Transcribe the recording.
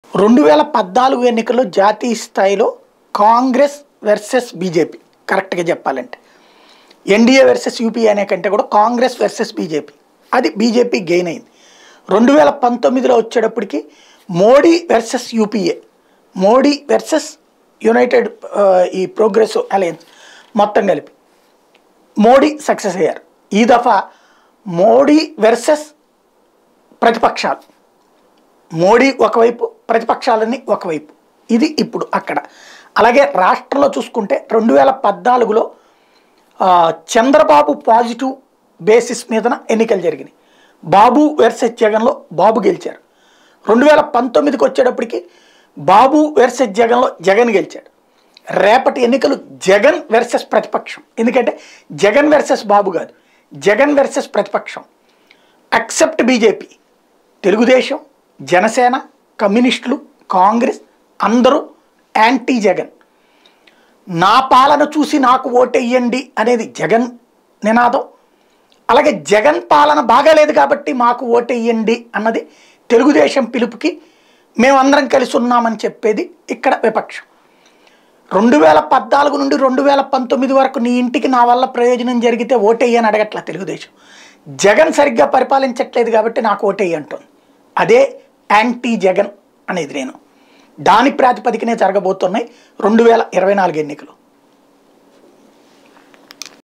రెండు వేల పద్నాలుగు ఎన్నికల్లో జాతీయ స్థాయిలో కాంగ్రెస్ వర్సెస్ బీజేపీ కరెక్ట్గా చెప్పాలంటే ఎన్డీఏ వర్సెస్ యూపీ అనే కంటే కూడా కాంగ్రెస్ వర్సెస్ బీజేపీ అది బీజేపీ గెయిన్ అయింది రెండు వేల పంతొమ్మిదిలో వచ్చేటప్పటికి Modi versus UPA Modi versus united ఆ, ఈ ప్రోగ్రెస్ అలయన్స్ మొత్తం కలిపి మోడీ సక్సెస్ అయ్యారు ఈ దఫా మోడీ వర్సెస్ ప్రతిపక్షాలు మోడీ ఒకవైపు ప్రతిపక్షాలన్నీ ఒకవైపు ఇది ఇప్పుడు అక్కడ అలాగే రాష్ట్రంలో చూసుకుంటే రెండు వేల పద్నాలుగులో ఆ, చంద్రబాబు పాజిటివ్ బేసిస్ మీదన ఎన్నికలు జరిగినాయి బాబు వర్సెస్ జగన్లో బాబు గెలిచారు రెండు వేల పంతొమ్మిదికి వచ్చేటప్పటికి బాబు వర్సెస్ జగన్లో జగన్ గెలిచాడు రేపటి ఎన్నికలు జగన్ వర్సెస్ ప్రతిపక్షం ఎందుకంటే జగన్ వర్సెస్ బాబు కాదు జగన్ వర్సెస్ ప్రతిపక్షం అక్సెప్ట్ బీజేపీ తెలుగుదేశం జనసేన కమ్యూనిస్టులు కాంగ్రెస్ అందరూ యాంటీ జగన్ నా పాలన చూసి నాకు ఓటెయ్యండి అనేది జగన్ నినాదం అలాగే జగన్ పాలన బాగాలేదు కాబట్టి మాకు ఓటెయ్యండి అన్నది తెలుగుదేశం పిలుపుకి మేమందరం కలిసి ఉన్నామని చెప్పేది ఇక్కడ విపక్షం రెండు వేల పద్నాలుగు నుండి రెండు వేల పంతొమ్మిది వరకు నీ ఇంటికి నా వల్ల ప్రయోజనం జరిగితే ఓటేయని అడగట్ల తెలుగుదేశం జగన్ సరిగ్గా పరిపాలించట్లేదు కాబట్టి నాకు ఓటేయి అంటుంది అదే యాంటీ జగన్ అనేది నేను దాని ప్రాతిపదికనే జరగబోతున్నాయి రెండు వేల ఇరవై నాలుగు ఎన్నికలు